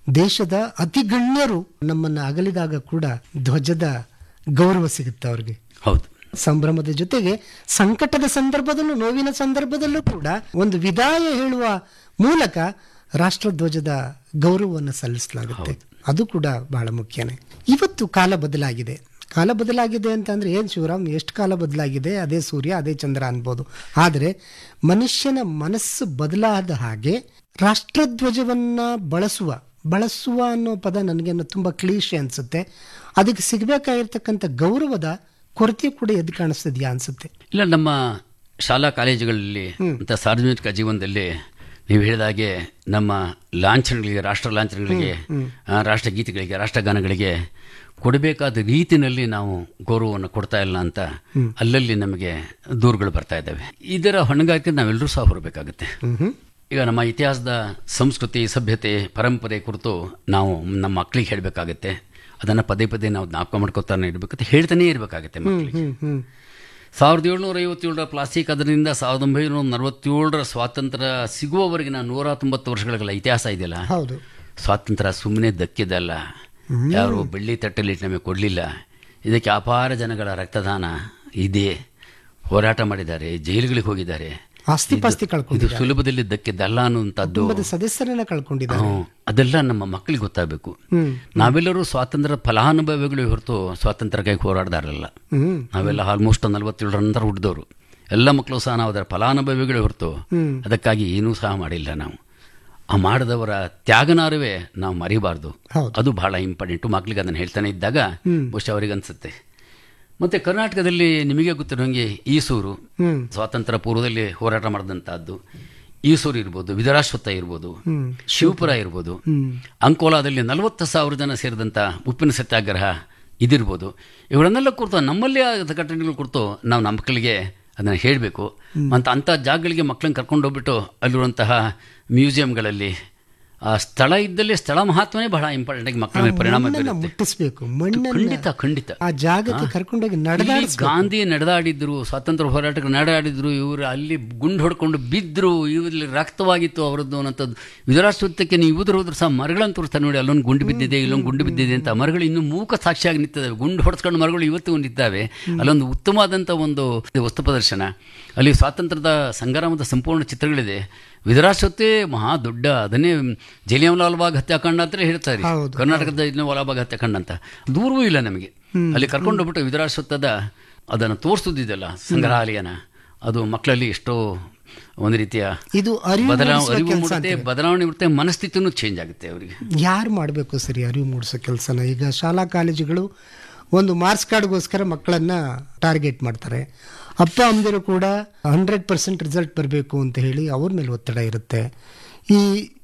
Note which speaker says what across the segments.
Speaker 1: ದೇಶದ ಅತಿ ಗಣ್ಯರು ನಮ್ಮನ್ನ ಅಗಲಿದಾಗ ಕೂಡ ಧ್ವಜದ ಗೌರವ ಸಿಗುತ್ತೆ ಅವ್ರಿಗೆ
Speaker 2: ಹೌದು
Speaker 1: ಸಂಭ್ರಮದ ಜೊತೆಗೆ ಸಂಕಟದ ಸಂದರ್ಭದಲ್ಲೂ ನೋವಿನ ಸಂದರ್ಭದಲ್ಲೂ ಕೂಡ ಒಂದು ವಿದಾಯ ಹೇಳುವ ಮೂಲಕ ರಾಷ್ಟ್ರಧ್ವಜದ ಗೌರವವನ್ನು ಸಲ್ಲಿಸಲಾಗುತ್ತೆ ಅದು ಕೂಡ ಬಹಳ ಮುಖ್ಯನೇ ಇವತ್ತು ಕಾಲ ಬದಲಾಗಿದೆ ಕಾಲ ಬದಲಾಗಿದೆ ಅಂತಂದ್ರೆ ಏನ್ ಶಿವರಾಮ್ ಎಷ್ಟು ಕಾಲ ಬದಲಾಗಿದೆ ಅದೇ ಸೂರ್ಯ ಅದೇ ಚಂದ್ರ ಅನ್ಬೋದು ಆದರೆ ಮನುಷ್ಯನ ಮನಸ್ಸು ಬದಲಾದ ಹಾಗೆ ರಾಷ್ಟ್ರಧ್ವಜವನ್ನ ಬಳಸುವ ಬಳಸುವ ಅನ್ನೋ ಪದ ನನಗೆ ತುಂಬಾ ಕ್ಲೀಶೆ ಅನ್ಸುತ್ತೆ ಅದಕ್ಕೆ ಸಿಗಬೇಕಾಗಿರ್ತಕ್ಕಂಥ ಗೌರವದ ಕೊರತೆ ಕೂಡ ಎದ್ದು ಕಾಣಿಸ್ತಿದ್ಯಾ ಅನ್ಸುತ್ತೆ
Speaker 2: ಇಲ್ಲ ನಮ್ಮ ಶಾಲಾ ಕಾಲೇಜುಗಳಲ್ಲಿ ಮತ್ತು ಸಾರ್ವಜನಿಕ ಜೀವನದಲ್ಲಿ ನೀವು ಹೇಳಿದ ಹಾಗೆ ನಮ್ಮ ಲಾಂಛನಗಳಿಗೆ ರಾಷ್ಟ್ರ ಲಾಂಛನಗಳಿಗೆ ಆ, ರಾಷ್ಟ್ರಗೀತೆಗಳಿಗೆ ರಾಷ್ಟ್ರಗಾನಗಳಿಗೆ ಕೊಡಬೇಕಾದ ರೀತಿನಲ್ಲಿ ನಾವು ಗೌರವವನ್ನು ಕೊಡ್ತಾ ಇಲ್ಲ ಅಂತ ಅಲ್ಲಲ್ಲಿ ನಮಗೆ ದೂರುಗಳು ಬರ್ತಾ ಇದ್ದಾವೆ ಇದರ ಹೊಣೆಗಾರಿಕೆ ನಾವೆಲ್ಲರೂ ಸಹ ಹೊರಬೇಕಾಗುತ್ತೆ ಈಗ ನಮ್ಮ ಇತಿಹಾಸದ ಸಂಸ್ಕೃತಿ ಸಭ್ಯತೆ ಪರಂಪರೆ ಕುರಿತು ನಾವು ನಮ್ಮ ಮಕ್ಕಳಿಗೆ ಹೇಳಬೇಕಾಗತ್ತೆ ಅದನ್ನು ಪದೇ ಪದೇ ನಾವು ಜ್ಞಾಪಕ ಮಾಡ್ಕೊತಾನೆ ಇರಬೇಕಂತ ಹೇಳ್ತಾನೇ ಇರಬೇಕಾಗತ್ತೆ ಮಕ್ಕಳಿಗೆ
Speaker 1: ಹ್ಮ್ ಹ್ಮ್
Speaker 2: ಸಾವಿರದ ಏಳ್ನೂರ ಐವತ್ತೇಳರ ಪ್ಲಾಸ್ಟಿಕ್ ಅದರಿಂದ ಸಾವಿರದ ಒಂಬೈನೂರ ನಲವತ್ತೇಳರ ಸ್ವಾತಂತ್ರ್ಯ ಸಿಗುವವರೆಗಿನ ನೂರ ತೊಂಬತ್ತು ವರ್ಷಗಳ ಇತಿಹಾಸ ಇದೆಯಲ್ಲ
Speaker 1: ಹೌದು
Speaker 2: ಸ್ವಾತಂತ್ರ್ಯ ಸುಮ್ಮನೆ ದಕ್ಕಿದಲ್ಲ ಯಾರು ಬೆಳ್ಳಿ ತಟ್ಟೆಲಿ ನಮಗೆ ಕೊಡಲಿಲ್ಲ ಇದಕ್ಕೆ ಅಪಾರ ಜನಗಳ ರಕ್ತದಾನ ಇದೆ ಹೋರಾಟ ಮಾಡಿದ್ದಾರೆ ಜೈಲುಗಳಿಗೆ ಹೋಗಿದ್ದಾರೆ
Speaker 1: ಆಸ್ತಿ ಪಾಸ್ತಿ
Speaker 2: ಇದು
Speaker 1: ಕಳ್ಕೊಂಡಿದ್ದಾರೆ
Speaker 2: ಸುಲಭದಲ್ಲಿ ದಕ್ಕಿದ್ದಲ್ಲ ಅನ್ನುವಂಥದ್ದು
Speaker 1: ಕುಟುಂಬದ ಸದಸ್ಯರನ್ನ ಕಳ್ಕೊಂಡಿದ್ದಾರೆ
Speaker 2: ಹ್ಮ್. ಅದೆಲ್ಲ ನಮ್ಮ ಮಕ್ಕಳಿಗೆ ಗೊತ್ತಾಗಬೇಕು
Speaker 1: ಹ್ಮ್
Speaker 2: ನಾವೆಲ್ಲರೂ ಸ್ವಾತಂತ್ರ್ಯ ಫಲಾನುಭವಿಗಳು ಹೊರತು ಸ್ವಾತಂತ್ರ್ಯಕ್ಕಾಗಿ ಹೋರಾಡ್ದಾರಲ್ಲ
Speaker 1: ಹ್ಮ್
Speaker 2: ನಾವೆಲ್ಲ ಆಲ್ಮೋಸ್ಟ್ ನಲವತ್ತೇಳರ ನಂತರ ಹುಟ್ಟಿದವರು ಎಲ್ಲ ಮಕ್ಕಳು ಸಹ ನಾವು ಅದರ ಫಲಾನುಭವಿಗಳು ಹೊರತು
Speaker 1: ಹ್ಮ್.
Speaker 2: ಅದಕ್ಕಾಗಿ ಏನೂ ಸಹ ಮಾಡಿಲ್ಲ ನಾವು ಆ ಮಾಡಿದವರ ತ್ಯಾಗನಾರುವೆ ನಾವು ಮರಿಬಾರ್ದು
Speaker 1: ಹೌದು.
Speaker 2: ಅದು ಬಹಳ ಇಂಪಾರ್ಟೆಂಟು ಮಕ್ಕಳಿಗೆ ಅದನ್ನು ಹೇಳ್ತಾನೆ ಇದ್ದಾಗ ಬಹುಶಃ ಅವರಿಗೆ ಅನ್ಸುತ್ತೆ ಮತ್ತೆ ಕರ್ನಾಟಕದಲ್ಲಿ ನಿಮಗೆ ಗೊತ್ತಿರೋಂಗೆ ಈಸೂರು
Speaker 1: ಹ್ಮ್
Speaker 2: ಸ್ವಾತಂತ್ರ್ಯ ಪೂರ್ವದಲ್ಲಿ ಹೋರಾಟ ಮಾಡಿದಂತಹದ್ದು ಈಸೂರು ಇರ್ಬೋದು ವಿದರಾಶ್ವತ್ಥ ಇರ್ಬೋದು
Speaker 1: ಹ್ಮ್
Speaker 2: ಶಿವಪುರ ಇರ್ಬೋದು
Speaker 1: ಹ್ಮ್
Speaker 2: ಅಂಕೋಲಾದಲ್ಲಿ ನಲವತ್ತು ಸಾವಿರ ಜನ ಸೇರಿದಂಥ ಉಪ್ಪಿನ ಸತ್ಯಾಗ್ರಹ ಇದಿರ್ಬೋದು ಇವರನ್ನೆಲ್ಲ ಕುರಿತು ನಮ್ಮಲ್ಲೇ ಆದ ಘಟನೆಗಳ ಕುರಿತು ನಾವು ನಮ್ಮ ಮಕ್ಕಳಿಗೆ ಅದನ್ನು ಹೇಳಬೇಕು ಮತ್ತು ಅಂಥ ಜಾಗಗಳಿಗೆ ಮಕ್ಕಳನ್ನ ಕರ್ಕೊಂಡು ಹೋಗ್ಬಿಟ್ಟು ಅಲ್ಲಿರುವಂತಹ ಮ್ಯೂಸಿಯಂಗಳಲ್ಲಿ ಆ ಸ್ಥಳ ಇದ್ದಲ್ಲಿ ಸ್ಥಳ ಮಹತ್ವನೇ ಬಹಳ ಇಂಪಾರ್ಟೆಂಟ್ ಆಗಿ ಮಕ್ಕಳ ಮೇಲೆ ಪರಿಣಾಮ
Speaker 1: ಮಣ್ಣನ್ನ
Speaker 2: ಬೀರುತ್ತೆ
Speaker 1: ಮುಟ್ಟಿಸ್ಬೇಕು ಮಣ್ಣನ್ನ
Speaker 2: ಖಂಡಿತ ಖಂಡಿತ
Speaker 1: ಆ ಜಾಗಕ್ಕೆ ಕರ್ಕೊಂಡೋಗಿ
Speaker 2: ಇಲ್ಲಿ
Speaker 1: ನಡೆದಾಡಿಸ್ಬೇಕು
Speaker 2: ಗಾಂಧಿ ನಡೆದಾಡಿದ್ರು ಸ್ವಾತಂತ್ರ್ಯ ಹೋರಾಟಕ್ಕೆ ನಡೆದಾಡಿದ್ರು ಇವರು ಅಲ್ಲಿ ಗುಂಡು ಹೊಡ್ಕೊಂಡು ಬಿದ್ದರು ಇವರಲ್ಲಿ ರಕ್ತವಾಗಿತ್ತು ಅವರದ್ದು ಅನ್ನೋಂಥದ್ದು ವಿಧರಾಶ್ವತ್ಥಕ್ಕೆ ನೀವು ಇದ್ರ ಹೋದ್ರು ಸಹ ಮರಗಳನ್ನು ತೋರಿಸ್ತಾರೆ ನೋಡಿ ಅಲ್ಲೊಂದು ಗುಂಡು ಬಿದ್ದಿದೆ ಇಲ್ಲೊಂದು ಗುಂಡು ಬಿದ್ದಿದೆ ಅಂತ ಮರಗಳು ಇನ್ನೂ ಮೂಕ ಸಾಕ್ಷಿಯಾಗಿ ನಿಂತಿದ್ದಾವೆ ಗುಂಡು ಹೊಡೆಸ್ಕೊಂಡು ಮರಗಳು ಇವತ್ತು ನಿಂತಿದ್ದಾವೆ ಅಲ್ಲೊಂದು ಉತ್ತಮವಾದಂಥ ಒಂದು ವಸ್ತು ಪ್ರದರ್ಶನ ಅಲ್ಲಿ ಸ್ವಾತಂತ್ರ್ಯದ ಸಂಗ್ರಾಮದ ಸಂಪೂರ್ಣ ಚಿತ್ರಗಳಿದೆ ವಿಧರಾಶ್ವತ್ತೇ ಮಹಾ ದೊಡ್ಡ ಅದನ್ನೇ ಜಲಿಯಂವಾಲಾಬಾಗ್ ಹತ್ಯಾಕಾಂಡ ಅಂತ ಹೇಳ್ತಾರೆ
Speaker 1: ಹೌದು,
Speaker 2: ಕರ್ನಾಟಕದ ಜಲಿಯಂವಾಲಾಬಾಗ್ ಹತ್ಯಾಕಾಂಡ ಅಂತ ದೂರವೂ ಇಲ್ಲ ನಮಗೆ ಅಲ್ಲಿ ಕರ್ಕೊಂಡು ಹೋಗ್ಬಿಟ್ಟು ವಿಧರಾಶ್ವತ್ಥದ ಅದನ್ನು ತೋರಿಸೋದಿದೆಯಲ್ಲ ಸಂಗ್ರಹಾಲಯನ ಅದು ಮಕ್ಕಳಲ್ಲಿ ಎಷ್ಟೋ ಒಂದು ರೀತಿಯ
Speaker 1: ಇದು ಅರಿವು
Speaker 2: ಬದಲಾವಣೆ
Speaker 1: ಮೂಡಿಸುವ
Speaker 2: ಅರಿವು
Speaker 1: ಕೆಲಸ
Speaker 2: ಮೂಡುತ್ತೆ ಬದಲಾವಣೆ ಇರುತ್ತೆ ಮನಸ್ಥಿತಿನೂ ಚೇಂಜ್ ಆಗುತ್ತೆ ಅವರಿಗೆ
Speaker 1: ಯಾರು ಮಾಡಬೇಕು ಸರಿ ಅರಿವು ಮೂಡಿಸೋ ಕೆಲಸನ ಈಗ ಶಾಲಾ ಕಾಲೇಜುಗಳು ಒಂದು ಮಾರ್ಕ್ಸ್ ಕಾರ್ಡ್ಗೋಸ್ಕರ ಮಕ್ಕಳನ್ನ ಟಾರ್ಗೆಟ್ ಮಾಡ್ತಾರೆ ಅಪ್ಪ ಅಮ್ಮದಿರು ಕೂಡ ಹಂಡ್ರೆಡ್ ಪರ್ಸೆಂಟ್ ರಿಸಲ್ಟ್ ಬರಬೇಕು ಅಂತ ಹೇಳಿ ಅವ್ರ ಮೇಲೆ ಒತ್ತಡ ಇರುತ್ತೆ ಈ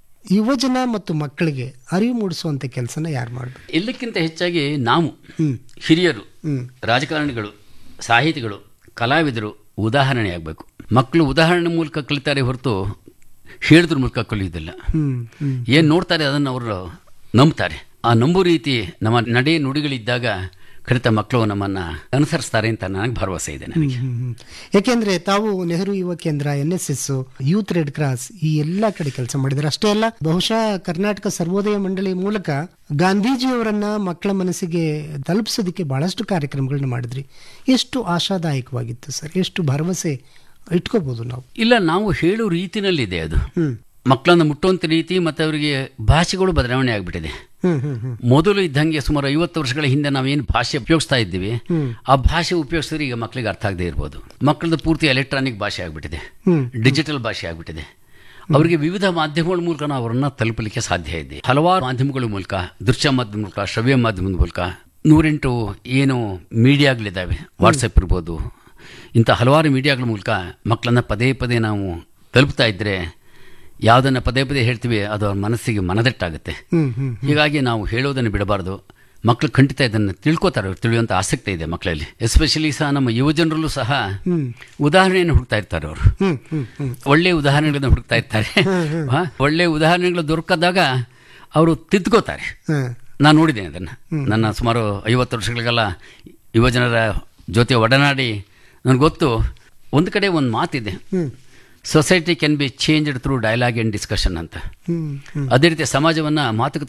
Speaker 1: ಯುವಜನ ಮತ್ತು ಮಕ್ಕಳಿಗೆ ಅರಿವು ಮೂಡಿಸುವಂಥ ಕೆಲಸನ ಯಾರು ಮಾಡಬೇಕು
Speaker 2: ಎಲ್ಲಕ್ಕಿಂತ ಹೆಚ್ಚಾಗಿ ನಾವು
Speaker 1: ಹ್ಮ್.
Speaker 2: ಹಿರಿಯರು
Speaker 1: ಹ್ಮ್.
Speaker 2: ರಾಜಕಾರಣಿಗಳು ಸಾಹಿತಿಗಳು ಕಲಾವಿದರು ಉದಾಹರಣೆ ಆಗಬೇಕು ಮಕ್ಕಳು ಉದಾಹರಣೆ ಮೂಲಕ ಕಲಿತಾರೆ ಹೊರತು ಹೇಳಿದ್ರ ಮೂಲಕ ಕಲಿಯೋದಿಲ್ಲ
Speaker 1: ಹ್ಮ್ ಹ್ಮ್
Speaker 2: ಏನು ನೋಡ್ತಾರೆ ಅದನ್ನು ಅವರು ನಂಬ್ತಾರೆ ಆ ನಂಬು ರೀತಿ ನಮ್ಮ ನಡೆ ನುಡಿಗಳಿದ್ದಾಗ ಖಂಡಿತ ಮಕ್ಕಳು ನಮ್ಮನ್ನು ಅನುಸರಿಸ್ತಾರೆ ಅಂತ ನನಗೆ ಭರವಸೆ ಇದೆ ನನಗೆ
Speaker 1: ಹ್ಮ್, ಹ್ಮ್. ಯಾಕೆಂದ್ರೆ ತಾವು Nehru Yuva Kendra N S S youth red cross ಈ ಎಲ್ಲ ಕಡೆ ಕೆಲಸ ಮಾಡಿದ್ದಾರೆ ಅಷ್ಟೇ ಅಲ್ಲ ಬಹುಶಃ ಕರ್ನಾಟಕ ಸರ್ವೋದಯ ಮಂಡಳಿ ಮೂಲಕ ಗಾಂಧೀಜಿಯವರನ್ನ ಮಕ್ಕಳ ಮನಸ್ಸಿಗೆ ತಲುಪಿಸೋದಕ್ಕೆ ಬಹಳಷ್ಟು ಕಾರ್ಯಕ್ರಮಗಳನ್ನ ಮಾಡಿದ್ರಿ ಎಷ್ಟು ಆಶಾದಾಯಕವಾಗಿತ್ತು ಸರ್ ಎಷ್ಟು ಭರವಸೆ ಇಟ್ಕೋಬಹುದು ನಾವು
Speaker 2: ಇಲ್ಲ ನಾವು ಹೇಳೋ ರೀತಿನಲ್ಲಿದೆ ಅದು
Speaker 1: ಹ್ಮ್
Speaker 2: ಮಕ್ಕಳನ್ನು ಮುಟ್ಟುವಂಥ ರೀತಿ ಮತ್ತು ಅವರಿಗೆ ಭಾಷೆಗಳು ಬದಲಾವಣೆ ಆಗಿಬಿಟ್ಟಿದೆ
Speaker 1: ಹ್ಮ್ ಹ್ಮ್ ಹ್ಮ್
Speaker 2: ಮೊದಲು ಇದ್ದಂಗೆ ಸುಮಾರು ಐವತ್ತು ವರ್ಷಗಳ ಹಿಂದೆ ನಾವೇನು ಭಾಷೆ ಉಪಯೋಗಿಸ್ತಾ ಇದ್ದೀವಿ
Speaker 1: ಹ್ಮ್.
Speaker 2: ಆ ಭಾಷೆ ಉಪಯೋಗಿಸಿದ್ರೆ ಈಗ ಮಕ್ಕಳಿಗೆ ಅರ್ಥ ಆಗದೆ ಇರ್ಬೋದು ಮಕ್ಕಳದ್ದು ಪೂರ್ತಿ ಎಲೆಕ್ಟ್ರಾನಿಕ್ ಭಾಷೆ ಆಗಿಬಿಟ್ಟಿದೆ
Speaker 1: ಹ್ಮ್
Speaker 2: ಡಿಜಿಟಲ್ ಭಾಷೆ ಆಗಿಬಿಟ್ಟಿದೆ ಅವರಿಗೆ ವಿವಿಧ ಮಾಧ್ಯಮಗಳ ಮೂಲಕ ನಾವು ಅವರನ್ನ ತಲುಪಲಿಕ್ಕೆ ಸಾಧ್ಯ ಇದೆ ಹಲವಾರು ಮಾಧ್ಯಮಗಳ ಮೂಲಕ ದೃಶ್ಯ ಮಾಧ್ಯಮ ಮೂಲಕ ಶ್ರವ್ಯ ಮಾಧ್ಯಮದ ಮೂಲಕ ನೂರೆಂಟು ಏನು ಮೀಡಿಯಾಗಳಿದ್ದಾವೆ ವಾಟ್ಸಪ್ ಇರ್ಬೋದು ಇಂಥ ಹಲವಾರು ಮೀಡಿಯಾಗಳ ಮೂಲಕ ಮಕ್ಕಳನ್ನ ಪದೇ ಪದೇ ನಾವು ತಲುಪ್ತಾ ಇದ್ದರೆ ಯಾವುದನ್ನು ಪದೇ ಪದೇ ಹೇಳ್ತೀವಿ ಅದು ಅವ್ರ ಮನಸ್ಸಿಗೆ ಮನದಟ್ಟಾಗುತ್ತೆ
Speaker 1: ಹ್ಮ್ ಹ್ಮ್
Speaker 2: ಹೀಗಾಗಿ ನಾವು ಹೇಳೋದನ್ನು ಬಿಡಬಾರ್ದು ಮಕ್ಕಳು ಖಂಡಿತ ಇದನ್ನು ತಿಳ್ಕೊತಾರೆ ಅವ್ರು ತಿಳಿಯುವಂಥ ಆಸಕ್ತಿ ಇದೆ ಮಕ್ಕಳಲ್ಲಿ ಎಸ್ಪೆಷಲಿ ಸಹ ನಮ್ಮ ಯುವಜನರಲ್ಲೂ ಸಹ
Speaker 1: ಹ್ಮ್
Speaker 2: ಉದಾಹರಣೆಯನ್ನು ಹುಡುಕ್ತಾ ಇರ್ತಾರೆ ಅವರು
Speaker 1: ಹ್ಮ್ ಹ್ಮ್ ಹ್ಮ್
Speaker 2: ಒಳ್ಳೆಯ ಉದಾಹರಣೆಗಳನ್ನು ಹುಡುಕ್ತಾ ಇರ್ತಾರೆ ಹಾ? ಒಳ್ಳೆಯ ಉದಾಹರಣೆಗಳು ದೊರಕದಾಗ ಅವರು ತಿದ್ಕೋತಾರೆ
Speaker 1: ಹ್ಮ್
Speaker 2: ನಾನು ನೋಡಿದ್ದೇನೆ ಅದನ್ನು ನನ್ನ ಸುಮಾರು ಐವತ್ತು ವರ್ಷಗಳಿಗೆಲ್ಲ ಯುವಜನರ ಜೊತೆ ಒಡನಾಡಿ ನನಗೆ ಗೊತ್ತು ಒಂದು ಕಡೆ ಒಂದು ಮಾತಿದೆ
Speaker 1: hmm
Speaker 2: society can be changed through dialogue and discussion ಅಂತ
Speaker 1: ಹ್ಮ್ ಹ್ಮ್
Speaker 2: ಅದೇ ರೀತಿ ಸಮಾಜವನ್ನು ಮಾತುಕತೆ